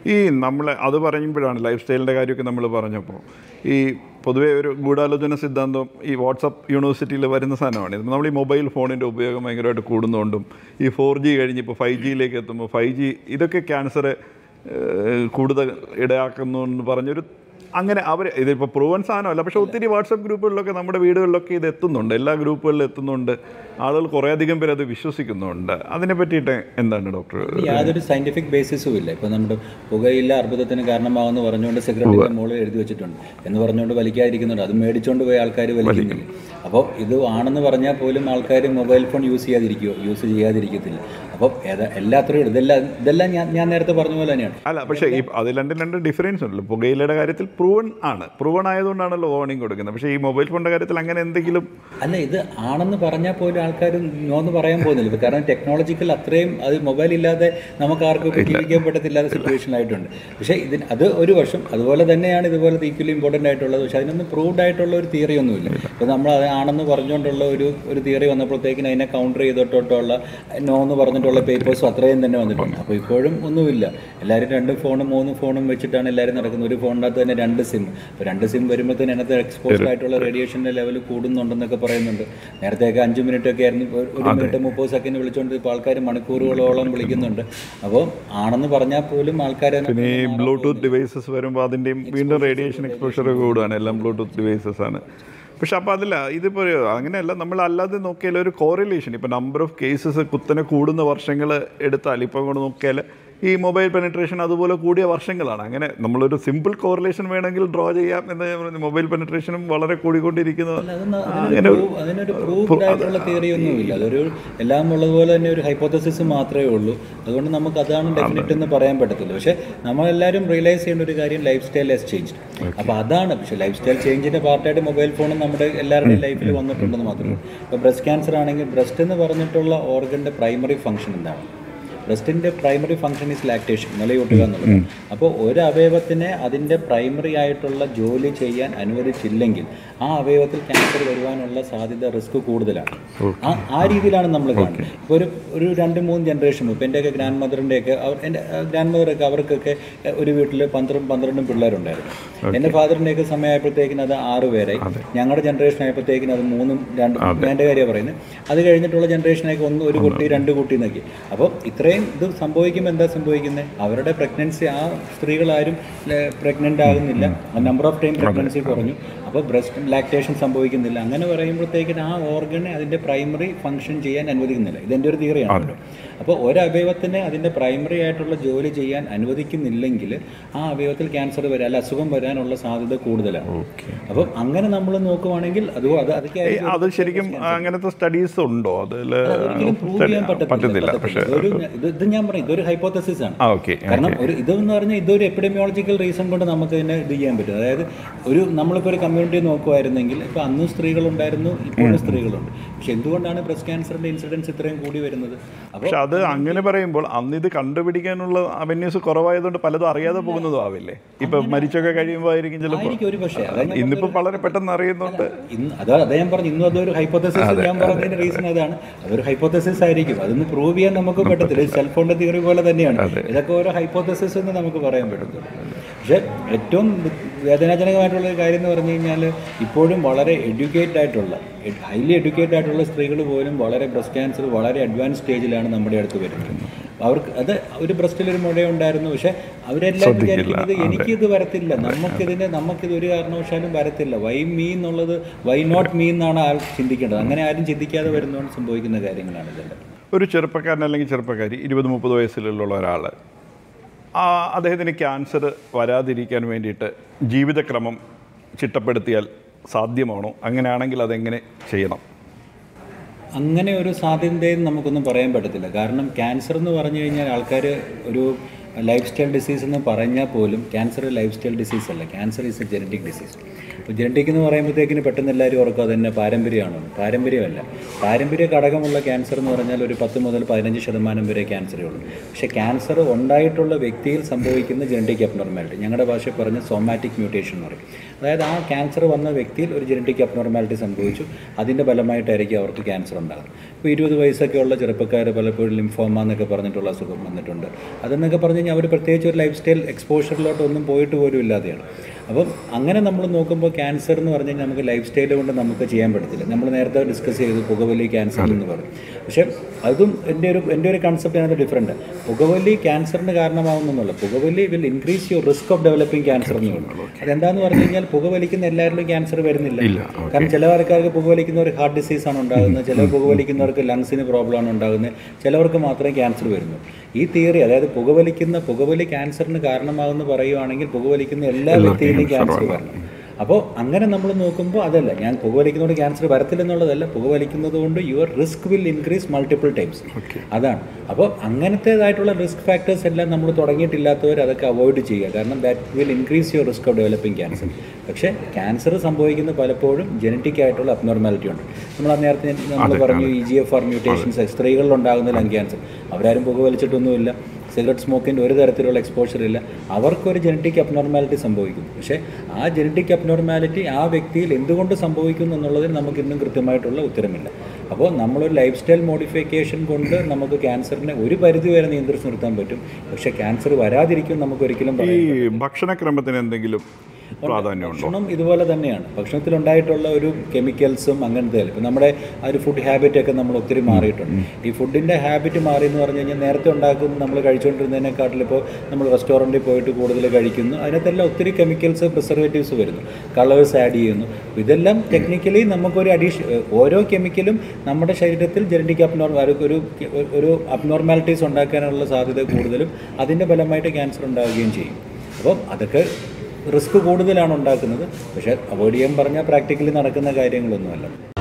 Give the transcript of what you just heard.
ഈ നമ്മൾ അത് പറയുമ്പോഴാണ് ലൈഫ് സ്റ്റൈലിൻ്റെ കാര്യമൊക്കെ നമ്മൾ പറഞ്ഞപ്പോൾ ഈ പൊതുവേ ഒരു ഗൂഢാലോചന സിദ്ധാന്തം ഈ വാട്സപ്പ് യൂണിവേഴ്സിറ്റിയിൽ വരുന്ന സാധനമാണ് ഇത് നമ്മൾ ഈ മൊബൈൽ ഫോണിൻ്റെ ഉപയോഗം ഭയങ്കരമായിട്ട് കൂടുന്നതുകൊണ്ടും ഈ ഫോർ ജി കഴിഞ്ഞ് ഇപ്പോൾ ഫൈവ് ജിയിലേക്ക് എത്തുമ്പോൾ ഫൈവ് ജി ഇതൊക്കെ ക്യാൻസർ കൂടുതൽ ഇടയാക്കുന്നു എന്ന് പറഞ്ഞൊരു അങ്ങനെ അവർ ഇതിപ്പോൾ പ്രൂവൻ സാധനമല്ല പക്ഷേ ഒത്തിരി വാട്സപ്പ് ഗ്രൂപ്പുകളിലൊക്കെ നമ്മുടെ വീടുകളിലൊക്കെ ഇത് എത്തുന്നുണ്ട് എല്ലാ ഗ്രൂപ്പുകളിലും എത്തുന്നുണ്ട് ആളുകൾ കുറേയധികം പേര് അത് വിശ്വസിക്കുന്നുണ്ട് അതിനെ പറ്റിയിട്ട് എന്താണ് ഡോക്ടർ യാതൊരു സയന്റിഫിക് ബേസിസും ഇല്ല ഇപ്പൊ നമ്മുടെ പുകയില്ല അർബുദത്തിന് കാരണമാകുമെന്ന് പറഞ്ഞുകൊണ്ട് സിഗരറ്റിന്റെ മുകളിൽ എഴുതി വെച്ചിട്ടുണ്ട് എന്ന് പറഞ്ഞുകൊണ്ട് വലിക്കാതിരിക്കുന്നുണ്ട് അത് മേടിച്ചുകൊണ്ട് പോയി ആൾക്കാർ വലിക്കുന്നില്ല അപ്പോൾ ഇത് ആണെന്ന് പറഞ്ഞാൽ പോലും ആൾക്കാർ മൊബൈൽ ഫോൺ യൂസ് ചെയ്യാതിരിക്കുമോ യൂസ് ചെയ്യാതിരിക്കത്തില്ല അപ്പോൾ ഏതാ എല്ലാത്തിനും ഇതെല്ലാം ഇതെല്ലാം ഞാൻ ഞാൻ നേരത്തെ പറഞ്ഞ പോലെ തന്നെയാണ് അല്ല പക്ഷേ ഈ അത് രണ്ടും രണ്ട് ഡിഫറൻസ് ഉണ്ടല്ലോ പുകയിലയുടെ കാര്യത്തിൽ പ്രൂവൺ ആണ് പ്രൂവൺ ആയതുകൊണ്ടാണല്ലോ വാർണിംഗ് കൊടുക്കുന്നത് പക്ഷേ ഈ മൊബൈൽ ഫോണിൻ്റെ കാര്യത്തിൽ അങ്ങനെ എന്തെങ്കിലും അല്ല ഇത് ആണെന്ന് പറഞ്ഞാൽ പോലും ആൾക്കാർ നോന്ന് പറയാൻ പോകുന്നില്ല ഇപ്പൊ കാരണം ടെക്നോളജിക്കൽ അത്രയും അത് മൊബൈൽ ഇല്ലാതെ നമുക്ക് ആർക്കും ഇപ്പൊ ജീവിക്കാൻ പറ്റത്തില്ലാത്ത സിറ്റുവേഷൻ ആയിട്ടുണ്ട് പക്ഷേ ഇതിന് അത് ഒരു വർഷം അതുപോലെ തന്നെയാണ് ഇതുപോലെ ഈക്വലി ഇമ്പോർട്ടൻ്റ് ആയിട്ടുള്ളത് പക്ഷേ അതിനൊന്നും പ്രൂവ്ഡ് ആയിട്ടുള്ള ഒരു തിയറി ഒന്നുമില്ല ഇപ്പോൾ നമ്മൾ അത് ആണെന്ന് പറഞ്ഞുകൊണ്ടുള്ള ഒരു ഒരു തിയറി വന്നപ്പോഴത്തേക്കിന് അതിനെ കൗണ്ടർ ചെയ്തിട്ടുള്ള നോ എന്ന് പറഞ്ഞിട്ടുള്ള പേപ്പേഴ്സും അത്രയും തന്നെ വന്നിട്ടുണ്ട് അപ്പോൾ ഇപ്പോഴും ഒന്നുമില്ല എല്ലാവരും രണ്ട് ഫോണും മൂന്ന് ഫോണും വെച്ചിട്ടാണ് എല്ലാവരും നടക്കുന്നത് ഒരു ഫോണിനകത്ത് തന്നെ രണ്ട് സിം അപ്പോൾ രണ്ട് സിം വരുമ്പോഴത്തേന് അതിനകത്ത് എക്സ്പോസ്ഡ് ആയിട്ടുള്ള റേഡിയേഷൻ്റെ ലെവൽ കൂടുന്നുണ്ടെന്നൊക്കെ പറയുന്നുണ്ട് നേരത്തെയൊക്കെ അഞ്ച് മിനിറ്റ് ഒക്കെ ആയിരുന്നു ഇപ്പോൾ ഒരു മിനിറ്റ് മുപ്പത് സെക്കൻഡ് വിളിച്ചുകൊണ്ട് ഇപ്പോൾ ആൾക്കാർ മണിക്കൂറുകളോളം വിളിക്കുന്നുണ്ട് അപ്പോൾ ആണെന്ന് പറഞ്ഞാൽ പോലും ആൾക്കാർ പിന്നെ ഈ ബ്ലൂടൂത്ത് ഡിവൈസസ് വരുമ്പോൾ അതിൻ്റെയും വീണ്ടും റേഡിയേഷൻ എക്സ്പോഷർ കൂടുകയാണ് എല്ലാം ബ്ലൂടൂത്ത് ഡിവൈസസ് ആണ് പക്ഷെ അപ്പോൾ അതില്ല ഇതിപ്പോൾ അങ്ങനെയല്ല നമ്മൾ അല്ലാതെ നോക്കിയാൽ ഒരു കോറിലേഷൻ ഇപ്പോൾ നമ്പർ ഓഫ് കേസസ് കുത്തനെ കൂടുന്ന വർഷങ്ങൾ എടുത്താൽ ഇപ്പോൾ കൊണ്ട് നോക്കിയാൽ ഈ മൊബൈൽ പെനിട്രേഷൻ അതുപോലെ കൂടിയ വർഷങ്ങളാണ് അങ്ങനെ നമ്മളൊരു സിമ്പിൾ കോറിലേഷൻ വേണമെങ്കിൽ ഡ്രോ ചെയ്യാം എന്ന് ഞാൻ പറഞ്ഞു മൊബൈൽ പെനിട്രേഷനും വളരെ കൂടിക്കൊണ്ടിരിക്കുന്നത് അങ്ങനെ ഒരു- അതിനൊരു പ്രൂഫ്ഡ് ആയിട്ടുള്ള തിയറി ഒന്നുമില്ല അതൊരു എല്ലാം ഉള്ളതുപോലെ തന്നെ ഒരു ഹൈപ്പോത്തസിസ് മാത്രമേ ഉള്ളൂ അതുകൊണ്ട് നമുക്ക് അതാണ് ഡെഫിനറ്റ് എന്ന് പറയാൻ പറ്റത്തില്ല പക്ഷേ നമ്മളെല്ലാവരും റിയലൈസ് ചെയ്യേണ്ട ഒരു കാര്യം ലൈഫ് സ്റ്റൈൽ ഹാസ് ചേഞ്ച് അപ്പോൾ അതാണ് പക്ഷേ ലൈഫ് സ്റ്റൈൽ ചേഞ്ചിൻ്റെ പാർട്ടായിട്ട് മൊബൈൽ ഫോണും നമ്മുടെ എല്ലാവരുടെയും ലൈഫിൽ വന്നിട്ടുണ്ടെന്ന് മാത്രമേ ഇപ്പോൾ ബ്രസ്റ്റ് ക്യാൻസർ ആണെങ്കിൽ ബ്രസ്റ്റ് എന്ന് പറഞ്ഞിട്ടുള്ള ഓർഗൻ്റെ പ്രൈമറി ഫംഗ്ഷൻ എന്താണ് ബ്രസ്റ്റിൻ്റെ പ്രൈമറി ഫംഗ്ഷൻ ഈസ് ലാക്ടേഷൻ നിലയൂട്ടുക എന്നുള്ളത് അപ്പോൾ ഒരു അവയവത്തിനെ അതിൻ്റെ പ്രൈമറി ആയിട്ടുള്ള ജോലി ചെയ്യാൻ അനുവദിച്ചില്ലെങ്കിൽ ആ അവയവത്തിൽ ക്യാൻസർ വരുവാനുള്ള സാധ്യത റിസ്ക് കൂടുതലാണ് ആ ആ രീതിയിലാണ് നമ്മൾ കാണുന്നത് ഇപ്പോൾ ഒരു ഒരു രണ്ട് മൂന്ന് ജനറേഷൻ ഇപ്പോൾ എൻ്റെയൊക്കെ ഗ്രാൻഡ് മദറിൻ്റെയൊക്കെ അവർ എൻ്റെ ഗ്രാൻഡ് മദറൊക്കെ അവർക്കൊക്കെ ഒരു വീട്ടിൽ പന്ത്രണ്ട് പന്ത്രണ്ടും പിള്ളേരുണ്ടായിരുന്നു എൻ്റെ ഫാദറിൻ്റെയൊക്കെ സമയമായപ്പോഴത്തേക്കിന് അത് ആറ് പേരായി ഞങ്ങളുടെ ജനറേഷൻ ആയപ്പോഴത്തേക്കിന് അത് മൂന്നും രണ്ടും എൻ്റെ കാര്യമാണ് പറയുന്നത് അത് കഴിഞ്ഞിട്ടുള്ള ജനറേഷനൊക്കെ ഒന്ന് ഒരു കുട്ടി രണ്ട് കുട്ടി എന്നൊക്കെ അപ്പോൾ ഇത്രയും ഇത് സംഭവിക്കുമ്പോൾ എന്താ സംഭവിക്കുന്നത് അവരുടെ പ്രഗ്നൻസി ആ സ്ത്രീകളാരും പ്രഗ്നൻ്റ് ആകുന്നില്ല നമ്പർ ഓഫ് ടൈം പ്രഗ്നൻസി കുറഞ്ഞു അപ്പോൾ ബ്രസ്റ്റ് ലാക്ടേഷൻ സംഭവിക്കുന്നില്ല അങ്ങനെ പറയുമ്പോഴത്തേക്കിന് ആ ഓർഗനെ അതിൻ്റെ പ്രൈമറി ഫംഗ്ഷൻ ചെയ്യാൻ അനുവദിക്കുന്നില്ല ഇതെൻ്റെ ഒരു തിയറിയാണ് അപ്പോൾ ഒരു അവയവത്തിനെ അതിൻ്റെ പ്രൈമറി ആയിട്ടുള്ള ജോലി ചെയ്യാൻ അനുവദിക്കുന്നില്ലെങ്കിൽ ആ അവയവത്തിൽ ക്യാൻസർ വരാൻ അല്ല അസുഖം വരാനുള്ള സാധ്യത കൂടുതലാണ് അപ്പം അങ്ങനെ നമ്മൾ നോക്കുവാണെങ്കിൽ അത് അത് അതൊക്കെ ഈ ആയിരിക്കും അത് ശരിക്കും അങ്ങനത്തെ സ്റ്റഡീസ് ഉണ്ടോ അതിൽ ഒരിക്കലും പ്രൂവ് ചെയ്യാൻ പറ്റത്തില്ല പക്ഷേ പറ്റത്തില്ല ഇതൊരു ഇത് ഇത് ഞാൻ പറയും ഇതൊരു ഹൈപ്പോത്തസിസ് ആണ് ആ ഓക്കെ കാരണം ഒരു ഇതെന്ന് പറഞ്ഞാൽ ഇതൊരു എപ്പിഡമിയോളജിക്കൽ റീസൺ കൊണ്ട് നമുക്ക് ഇതിനെ ഇത് ചെയ്യാൻ പറ്റും അതായത് ഒരു നമ്മളിപ്പോൾ ഒരു കമ്മ്യൂണിറ്റി നോക്കുമായിരുന്നെങ്കിൽ ഇപ്പോൾ അന്നും സ്ത്രീകളുണ്ടായിരുന്നു ഇപ്പോഴും സ്ത്രീകളുണ്ട് പക്ഷെ എന്തുകൊണ്ടാണ് ബ്രസ്റ്റ് ക്യാൻസറിൻ്റെ ഇൻസിഡൻസ് ഇത്രയും കൂടി വരുന്നത് അപ്പോൾ പക്ഷെ അത് അങ്ങനെ പറയുമ്പോൾ അന്ന് ഇത് കണ്ടുപിടിക്കാനുള്ള അവന്യൂസ് കുറവായതുകൊണ്ട് പലതും അറിയാതെ പോകുന്നതും ആവില്ലേ ഇപ്പൊ മരിച്ചൊക്കെ കഴിയുമ്പോൾ ആയിരിക്കും ചിലപ്പോൾ ആയിരിക്കും ഒരു പക്ഷേ അതാ ഞാൻ ഇന്നിപ്പോൾ വളരെ പെട്ടെന്ന് അറിയുന്നുണ്ട് ഇന്ന് അതാ അതേ ഞാൻ പറഞ്ഞു ഇന്നും അതൊരു ഹൈപ്പോത്തസിസ് ഞാൻ പറഞ്ഞതിന്റെ റീസൺ അതാണ് അതൊരു ഹൈപ്പോത്തസിസ് ആയിരിക്കും അതൊന്ന് പ്രൂവ് ചെയ്യാൻ നമുക്ക് പറ്റത്തില്ല സെൽഫോണിന്റെ തിയറി പോലെ തന്നെയാണ് ഇതൊക്കെ ഓരോ ഹൈപ്പോത്തസിസ് എന്ന് നമുക്ക് പറയാൻ പറ്റത്തുള്ളൂ പക്ഷേ ഏറ്റവും വേദനാജനകമായിട്ടുള്ള ഒരു കാര്യം എന്ന് പറഞ്ഞു കഴിഞ്ഞാൽ ഇപ്പോഴും വളരെ എഡ്യൂക്കേറ്റഡ് ആയിട്ടുള്ള ഹൈലി എഡ്യൂക്കേറ്റഡ് ആയിട്ടുള്ള സ്ത്രീകൾ പോലും വളരെ ബ്രസ്റ്റ് ക്യാൻസർ വളരെ അഡ്വാൻസ് സ്റ്റേജിലാണ് നമ്മുടെ അടുത്ത് വരുന്നത് അവർക്ക് അത് ഒരു ബ്രസ്റ്റിൽ ഒരു മുഴയുണ്ടായിരുന്നു പക്ഷെ അവരെല്ലാം വിചാരിക്കുന്നത് എനിക്കിത് വരത്തില്ല നമുക്കിതിന് നമുക്കിത് ഒരു കാരണവശാലും വരത്തില്ല വൈ മീ എന്നുള്ളത് വൈ നോട്ട് മീ എന്നാണ് ആൾ ചിന്തിക്കേണ്ടത് അങ്ങനെ ആരും ചിന്തിക്കാതെ വരുന്നതുകൊണ്ട് സംഭവിക്കുന്ന കാര്യങ്ങളാണ് ഇതെല്ലാം ഒരു ചെറുപ്പക്കാരൻ അല്ലെങ്കിൽ ചെറുപ്പക്കാരി ഇരുപത് മുപ്പത് വയസ്സിലുള്ള ഒരാൾ ആ അദ്ദേഹത്തിന് ക്യാൻസർ വരാതിരിക്കാൻ വേണ്ടിയിട്ട് ജീവിതക്രമം ചിട്ടപ്പെടുത്തിയാൽ സാധ്യമാണോ അങ്ങനെയാണെങ്കിൽ അതെങ്ങനെ ചെയ്യണം അങ്ങനെ ഒരു സാധ്യതയും നമുക്കൊന്നും പറയാൻ പറ്റത്തില്ല കാരണം ക്യാൻസർ എന്ന് പറഞ്ഞു കഴിഞ്ഞാൽ ആൾക്കാർ ഒരു ലൈഫ് സ്റ്റൈൽ ഡിസീസ് എന്ന് പറഞ്ഞാൽ പോലും ക്യാൻസർ ലൈഫ് സ്റ്റൈൽ ഡിസീസ് അല്ല cancer is a genetic disease ഇപ്പോൾ ജനറ്റിക് എന്ന് പറയുമ്പോഴത്തേക്കിന് പെട്ടെന്ന് എല്ലാവരും ഓർക്കും അതന്നെ പാരമ്പര്യമാണോ പാരമ്പര്യമല്ല പാരമ്പര്യ ഘടകമുള്ള ക്യാൻസർ എന്ന് പറഞ്ഞാൽ ഒരു പത്ത് മുതൽ പതിനഞ്ച് ശതമാനം വരെ ക്യാൻസറേ ഉള്ളൂ പക്ഷേ ക്യാൻസർ ഉണ്ടായിട്ടുള്ള വ്യക്തിയിൽ സംഭവിക്കുന്ന ജനറ്റിക് അബ്നോർമാലിറ്റി ഞങ്ങളുടെ ഭാഷയിൽ പറഞ്ഞ സോമാറ്റിക് മ്യൂട്ടേഷൻ എന്ന് പറയും അതായത് ആ ക്യാൻസർ വന്ന വ്യക്തിയിൽ ഒരു ജനറ്റിക് അബ്നോർമാലിറ്റി സംഭവിച്ചു അതിൻ്റെ ഫലമായിട്ടായിരിക്കും അവർക്ക് ക്യാൻസർ ഉണ്ടാകുന്നത് ഇപ്പോൾ ഇരുപത് വയസ്സൊക്കെ ഉള്ള ചെറുപ്പക്കാർ പലപ്പോഴും ലിംഫോമ എന്നൊക്കെ പറഞ്ഞിട്ടുള്ള അസുഖം വന്നിട്ടുണ്ട് അതെന്നൊക്കെ പറഞ്ഞ് കഴിഞ്ഞാൽ അവർ പ്രത്യേകിച്ച് ഒരു ലൈഫ് സ്റ്റൈൽ എക്സ്പോഷറിലോട്ട് ഒന്നും പോയിട്ട് പോലും ഇല്ലാതെയാണ് അപ്പം അങ്ങനെ നമ്മൾ നോക്കുമ്പോൾ ക്യാൻസർ എന്ന് പറഞ്ഞു കഴിഞ്ഞാൽ നമുക്ക് ലൈഫ് സ്റ്റൈൽ കൊണ്ട് നമുക്ക് ചെയ്യാൻ പറ്റത്തില്ല നമ്മൾ നേരത്തെ ഡിസ്കസ് ചെയ്തു പുകവലി ക്യാൻസർ എന്ന് പറയും പക്ഷേ അതും എൻ്റെ ഒരു എൻ്റെ ഒരു കൺസെപ്റ്റ് അതിനകത്ത് ഡിഫറെൻറ്റ് പുകവലി ക്യാൻസറിന് കാരണമാവുന്നുള്ള പുകവലി will increase your risk of developing cancer എന്ന് പറയുന്നത് അതെന്താന്ന് പറഞ്ഞു കഴിഞ്ഞാൽ പുകവലിക്കുന്ന എല്ലാവരിലും ക്യാൻസർ വരുന്നില്ല കാരണം ചില ആൾക്കാർക്ക് പുകവലിക്കുന്നവർ ഹാർട്ട് ഡിസീസ് ആണ് ഉണ്ടാകുന്നത് ചില പുകവലിക്കുന്നവർക്ക് ലങ്സിന് പ്രോബ്ലം ആണ് ഉണ്ടാകുന്നത് ചിലവർക്ക് മാത്രമേ ക്യാൻസർ വരുന്നു ഈ തിയറി അതായത് പുകവലിക്കുന്ന പുകവലി ക്യാൻസറിന് കാരണമാകുമെന്ന് പറയുവാണെങ്കിൽ പുകവലിക്കുന്ന എല്ലാ വ്യക്തിയിലും ക്യാൻസർ വരണം അപ്പോൾ അങ്ങനെ നമ്മൾ നോക്കുമ്പോൾ അതല്ല ഞാൻ പുകവലിക്കുന്നതുകൊണ്ട് ക്യാൻസർ വരത്തില്ലെന്നുള്ളതല്ല പുകവലിക്കുന്നത് കൊണ്ട് your risk will increase multiple times അതാണ് അപ്പോൾ അങ്ങനത്തേതായിട്ടുള്ള റിസ്ക് ഫാക്ടേഴ്സ് എല്ലാം നമ്മൾ തുടങ്ങിയിട്ടില്ലാത്തവർ അതൊക്കെ അവോയ്ഡ് ചെയ്യുക കാരണം that will increase your risk of developing cancer പക്ഷേ ക്യാൻസർ സംഭവിക്കുന്ന പലപ്പോഴും ജനറ്റിക് ആയിട്ടുള്ള അബ്നോർമാലിറ്റി ഉണ്ട് നമ്മൾ ആ നേരത്തെ നമ്മൾ പറഞ്ഞു E G F R mutations സ്ത്രീകളിൽ ഉണ്ടാകുന്ന ലങ് ക്യാൻസർ അവരാരും പുകവലിച്ചിട്ടൊന്നുമില്ല സിഗരറ്റ് സ്മോക്കിൻ്റെ ഒരു തരത്തിലുള്ള എക്സ്പോഷർ ഇല്ല അവർക്കൊരു ജനറ്റിക് അബ്നോർമാലിറ്റി സംഭവിക്കുന്നു പക്ഷേ ആ ജനറ്റിക് അബ്നോർമാലിറ്റി ആ വ്യക്തിയിൽ എന്തുകൊണ്ട് സംഭവിക്കുന്നു എന്നുള്ളതിന് നമുക്ക് ഇന്നും കൃത്യമായിട്ടുള്ള ഉത്തരമില്ല അപ്പോൾ നമ്മളൊരു ലൈഫ് സ്റ്റൈൽ മോഡിഫിക്കേഷൻ കൊണ്ട് നമുക്ക് ക്യാൻസറിനെ ഒരു പരിധി വരെ നിയന്ത്രിച്ച് നിർത്താൻ പറ്റും പക്ഷേ ക്യാൻസർ വരാതിരിക്കും നമുക്ക് ഒരിക്കലും ഈ പറയാൻ ഭക്ഷണക്രമത്തിന് എന്തെങ്കിലും പ്രാധാന്യമുണ്ടോ ഭക്ഷണം ഇതുപോലെ തന്നെയാണ് ഭക്ഷണത്തിലുണ്ടായിട്ടുള്ള ഒരു കെമിക്കൽസും അങ്ങനത്തെ ഇപ്പം നമ്മുടെ ആ ഒരു ഫുഡ് ഹാബിറ്റ് ഒക്കെ നമ്മൾ ഒത്തിരി മാറിയിട്ടുണ്ട് ഈ ഫുഡിൻ്റെ ഹാബിറ്റ് മാറി എന്ന് പറഞ്ഞു കഴിഞ്ഞാൽ നേരത്തെ ഉണ്ടാക്കുന്ന നമ്മൾ കഴിച്ചുകൊണ്ടിരുന്നതിനെക്കാട്ടിൽ ഇപ്പോൾ നമ്മൾ റെസ്റ്റോറൻറ്റിൽ പോയിട്ട് കൂടുതൽ കഴിക്കുന്നു അതിനകത്തെല്ലാം ഒത്തിരി കെമിക്കൽസ് പ്രിസർവേറ്റീവ്സ് വരുന്നു കളേഴ്സ് ആഡ് ചെയ്യുന്നു ഇതെല്ലാം ടെക്നിക്കലി നമുക്കൊരു അഡീഷൻ ഓരോ കെമിക്കലും നമ്മുടെ ശരീരത്തിൽ ജനറ്റിക് അബ്നോർ ഒരു ഒരു അബ്നോർമാലിറ്റീസ് ഉണ്ടാക്കാനുള്ള സാധ്യത കൂടുതലും അതിൻ്റെ ഫലമായിട്ട് ക്യാൻസർ ഉണ്ടാവുകയും ചെയ്യും അപ്പം അതൊക്കെ റിസ്ക് കൂടുതലാണ് ഉണ്ടാക്കുന്നത് പക്ഷേ അവോയ്ഡ് ചെയ്യാൻ പറഞ്ഞാൽ പ്രാക്ടിക്കലി നടക്കുന്ന കാര്യങ്ങളൊന്നുമല്ല